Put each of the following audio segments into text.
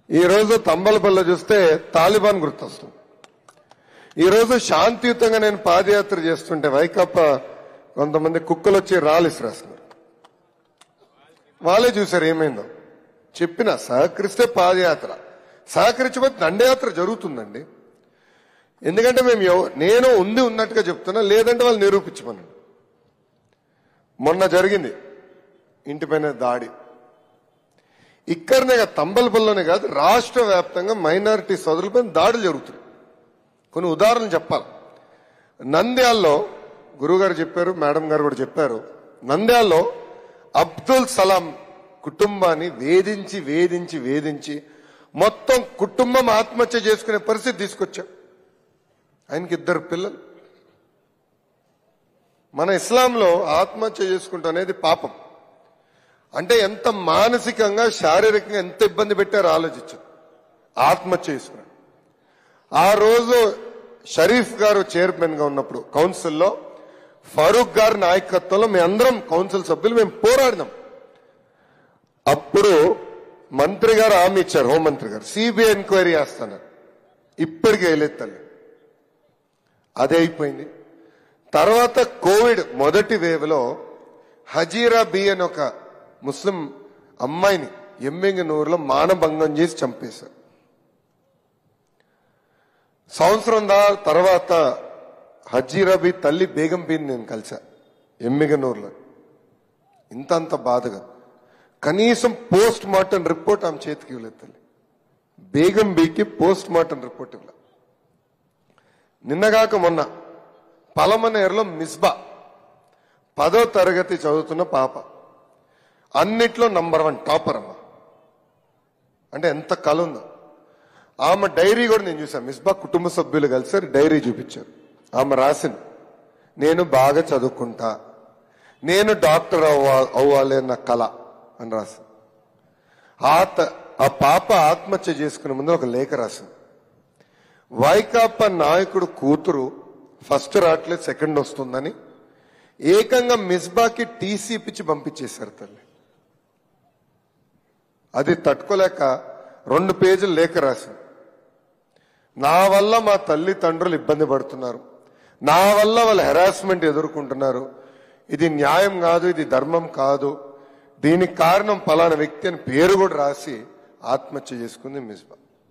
ఈ రోజు తంబలపల్లి చూస్తే తాలిబాన్ గుర్తొస్తుంది ఈ రోజు శాంతియుతంగా నేను పాదయాత్ర చేస్తుంటే వైకాపా కొంతమంది కుక్కలు వచ్చి రాళ్ళు ఇసిరేస్తున్నారు వాళ్ళే చూశారు ఏమైందో చెప్పిన సహకరిస్తే పాదయాత్ర సహకరించబోతే దండయాత్ర జరుగుతుందండి ఎందుకంటే మేము ఎవ- నేను ఉంది ఉన్నట్టుగా చెప్తున్నా లేదంటే వాళ్ళు నిరూపించమనండి మొన్న జరిగింది ఇంటిపైన దాడి ఇక్కడనే కాదు తంబలపల్లిలోనే కాదు రాష్ట్ర వ్యాప్తంగా మైనారిటీ సోదరులపైన దాడులు జరుగుతున్నాయి కొన్ని ఉదాహరణలు చెప్పాలి నంద్యాల్లో గురుగారు చెప్పారు మేడం గారు కూడా చెప్పారు నంద్యాల్లో అబ్దుల్ సలాం కుటుంబాన్ని వేధించి వేధించి వేధించి మొత్తం కుటుంబం ఆత్మహత్య చేసుకునే పరిస్థితి తీసుకొచ్చాం ఆయనకి ఇద్దరు పిల్లలు మన ఇస్లాంలో ఆత్మహత్య చేసుకుంటూ అనేది పాపం అంటే ఎంత మానసికంగా శారీరకంగా ఎంత ఇబ్బంది పెట్టారో ఆలోచించు ఆత్మహత్య చేసుకున్నాడు ఆ రోజు షరీఫ్ గారు చైర్మన్ గా ఉన్నప్పుడు కౌన్సిల్లో ఫరూక్ గారి నాయకత్వంలో మేము అందరం కౌన్సిల్ సభ్యులు మేము పోరాడినాం అప్పుడు మంత్రి గారు హామీ ఇచ్చారు హోంమంత్రి గారు సిబిఐ ఎంక్వైరీ చేస్తాను ఇప్పటికీ వేయలేదు తల్లి అదే అయిపోయింది తర్వాత కోవిడ్ మొదటి వేవ్ లో హజీరా బి అని ఒక ముస్లిం అమ్మాయిని ఎమ్మింగనూరులో మానభంగం చేసి చంపేశారు సంవత్సరం దా తర్వాత హజీరా బి తల్లి బేగం బీని నేను కలిసా ఎమ్మిగనూరులో ఇంత అంత బాధగా కనీసం పోస్ట్ మార్టం రిపోర్ట్ ఆమె చేతికి ఇవ్వలేదు తల్లి బేగం బీకి పోస్ట్ మార్టం రిపోర్ట్ ఇవ్వలేదు నిన్నగాక మొన్న పలమనేరులో మిస్బా పదో తరగతి చదువుతున్న పాప అన్నిట్లో నంబర్ వన్ టాపర్ అమ్మ అంటే ఎంత కళ ఉందో ఆమె డైరీ కూడా నేను చూసాను మిస్బా కుటుంబ సభ్యులు కలిసి డైరీ చూపించారు ఆమె రాసింది నేను బాగా చదువుకుంటా నేను డాక్టర్ అవ్వా అవ్వాలి అన్న కళ అని రాసింది ఆ త- ఆ పాప ఆత్మహత్య చేసుకునే ముందు ఒక లేఖ రాసింది వైకాపా నాయకుడు కూతురు ఫస్ట్ రావట్లేదు సెకండ్ వస్తుందని ఏకంగా మిస్బాకి టీసీ ఇప్పించి పంపించేశారు తల్లి అది తట్టుకోలేక రెండు పేజీలు లేఖ రాసింది నా వల్ల మా తల్లిదండ్రులు ఇబ్బంది పడుతున్నారు నా వల్ల వాళ్ళు హెరాస్మెంట్ ఎదుర్కొంటున్నారు ఇది న్యాయం కాదు ఇది ధర్మం కాదు దీనికి కారణం పలానా వ్యక్తి అని పేరు కూడా రాసి ఆత్మహత్య చేసుకుంది మిస్బా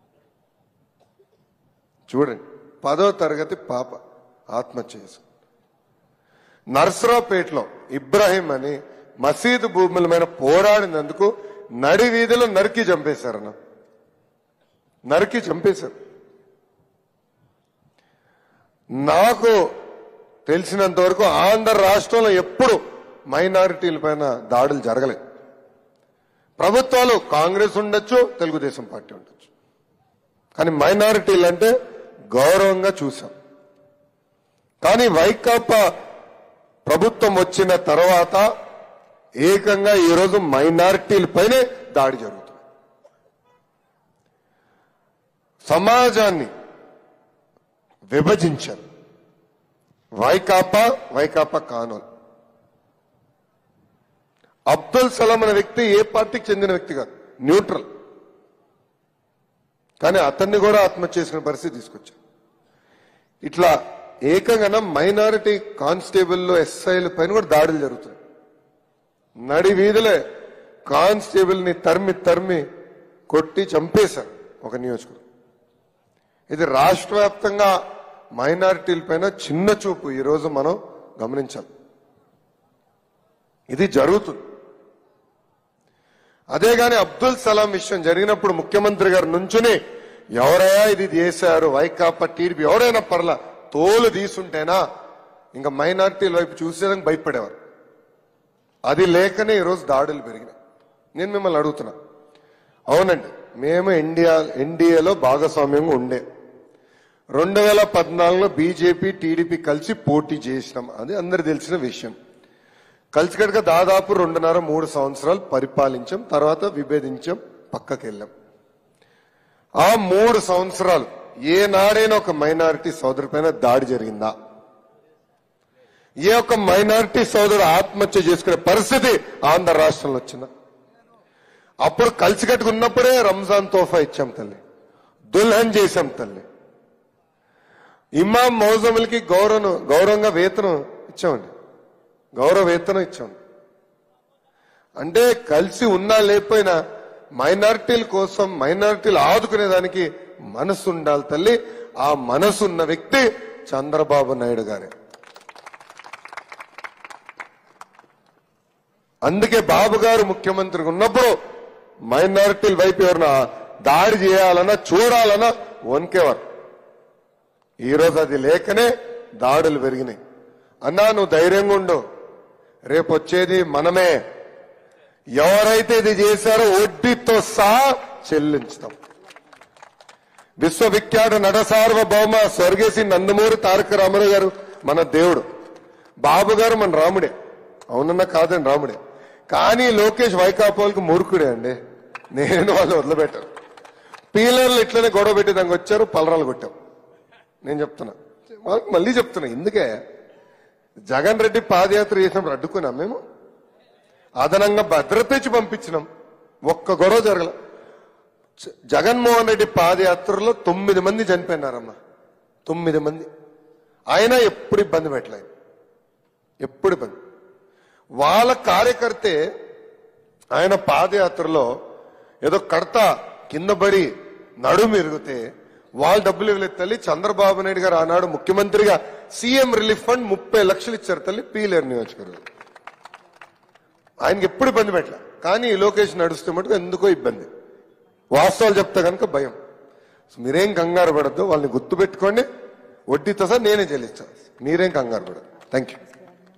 చూడండి పదో తరగతి పాప ఆత్మహత్య చేసుకుంది నర్సరావుపేటలో ఇబ్రాహీం అని మసీదు భూముల మీద పోరాడినందుకు నడి వీధిలో నరికి చంపేశారన్న నరికి చంపేశారు నాకు తెలిసినంత వరకు ఆంధ్ర రాష్ట్రంలో ఎప్పుడు మైనారిటీల పైన దాడులు జరగలేదు ప్రభుత్వాలు కాంగ్రెస్ ఉండొచ్చు తెలుగుదేశం పార్టీ ఉండొచ్చు కానీ మైనారిటీలు అంటే గౌరవంగా చూసాం కానీ వైకాపా ప్రభుత్వం వచ్చిన తర్వాత ఏకంగా ఈరోజు మైనారిటీలపైనే దాడి జరుగుతుంది సమాజాన్ని విభజించారు వైకాపా వైకాపా కానోలు అబ్దుల్ సలాం అనే వ్యక్తి ఏ పార్టీకి చెందిన వ్యక్తి కాదు న్యూట్రల్ కానీ అతన్ని కూడా ఆత్మహత్య చేసుకునే పరిస్థితి తీసుకొచ్చారు ఇట్లా ఏకంగా మైనారిటీ కానిస్టేబుల్లో ఎస్ఐల పైన కూడా దాడులు జరుగుతున్నాయి నడి వీధిలో కానిస్టేబుల్ ని తరిమి తరిమి కొట్టి చంపేశారు ఒక నియోజకవర్గం ఇది రాష్ట్ర వ్యాప్తంగా మైనారిటీల పైన చిన్న చూపు ఈరోజు మనం గమనించాలి ఇది జరుగుతుంది అదే గాని అబ్దుల్ సలాం విషయం జరిగినప్పుడు ముఖ్యమంత్రి గారు నుంచుని ఎవరైనా ఇది చేశారు వైకాపా టీడీపీ ఎవరైనా పర్లా తోలు తీసుంటేనా ఇంకా మైనారిటీల వైపు చూసేదానికి భయపడేవారు అది లేకనే ఈరోజు దాడులు పెరిగినాయి నేను మిమ్మల్ని అడుగుతున్నా అవునండి మేము ఇండియా ఎన్డీఏలో భాగస్వామ్యంగా ఉండే రెండు వేల పద్నాలుగులో బీజేపీ టీడీపీ కలిసి పోటీ చేసినాం అది అందరు తెలిసిన విషయం కలిసికట్టుగా దాదాపు రెండున్నర మూడు సంవత్సరాలు పరిపాలించాం తర్వాత విభేదించాం పక్కకి వెళ్ళాం ఆ మూడు సంవత్సరాలు ఏ నాడైనా ఒక మైనారిటీ సోదరు పైన దాడి జరిగిందా ఏ ఒక్క మైనారిటీ సోదరుడు ఆత్మహత్య చేసుకునే పరిస్థితి ఆంధ్ర రాష్ట్రంలో వచ్చిందా అప్పుడు కలిసి కట్టుకున్నప్పుడే రంజాన్ తోఫా ఇచ్చాం తల్లి దుల్హన్ చేశాం తల్లి ఇమాం మౌజములకి గౌరవం గౌరవంగా వేతనం ఇచ్చామండి గౌరవ వేతనం ఇచ్చాం అంటే కలిసి ఉన్నా లేకపోయినా మైనారిటీల కోసం మైనారిటీలు ఆదుకునేదానికి మనసు ఉండాలి తల్లి ఆ మనసు ఉన్న వ్యక్తి చంద్రబాబు నాయుడు గారే అందుకే బాబు గారు ముఖ్యమంత్రిగా ఉన్నప్పుడు మైనారిటీల వైపు ఎవరిన దాడి చేయాలన్నా చూడాలన్నా వణికేవారు ఈ రోజు అది లేకనే దాడులు పెరిగినాయి అన్నా నువ్వు ధైర్యంగా ఉండు రేపు వచ్చేది మనమే ఎవరైతే ఇది చేశారో వడ్డీతో సహా చెల్లించుతాం విశ్వవిఖ్యాత నట సార్వభౌమ స్వర్గేసి నందమూరి తారక రామారావు గారు మన దేవుడు బాబు గారు మన రాముడే అవునన్నా కాదండి రాముడే కానీ లోకేష్ వైకాపోల్కి మూర్ఖుడే అండి నేను వాళ్ళు వదిలిపెట్టాను పీలర్లు ఇట్లనే గొడవ పెట్టి దానికి వచ్చారు పలరాలు కొట్టాం నేను చెప్తున్నా వాళ్ళకి మళ్ళీ చెప్తున్నా ఎందుకే జగన్ రెడ్డి పాదయాత్ర చేసినప్పుడు అడ్డుకున్నాం మేము అదనంగా భద్రత ఇచ్చి పంపించినాం ఒక్క గొడవ జరగల జ- జగన్మోహన్ రెడ్డి పాదయాత్రలో తొమ్మిది మంది చనిపోయినారమ్మా తొమ్మిది మంది ఆయన ఎప్పుడు ఇబ్బంది పెట్టలేదు ఎప్పుడు ఇబ్బంది వాళ్ళ కార్యకర్తే ఆయన పాదయాత్రలో ఏదో కడతా కింద పడి నడుము ఇరిగితే వాళ్ళు డబ్బులు ఇవ్వలేదు తల్లి చంద్రబాబు నాయుడు గారు ఆనాడు ముఖ్యమంత్రిగా సీఎం రిలీఫ్ ఫండ్ ముప్పై లక్షలు ఇచ్చారు తల్లి పీలేరు నియోజకవర్గం ఆయనకి ఎప్పుడు ఇబ్బంది పెట్టలే కానీ ఈ లోకేష్ నడుస్తే మటుకు ఎందుకో ఇబ్బంది వాస్తవాలు చెప్తే కనుక భయం సో మీరేం కంగారు పడద్దు వాళ్ళని గుర్తు పెట్టుకోండి వడ్డీతో సార్ నేనే చెల్లిస్తాను మీరేం కంగారు పడదు థ్యాంక్ యూ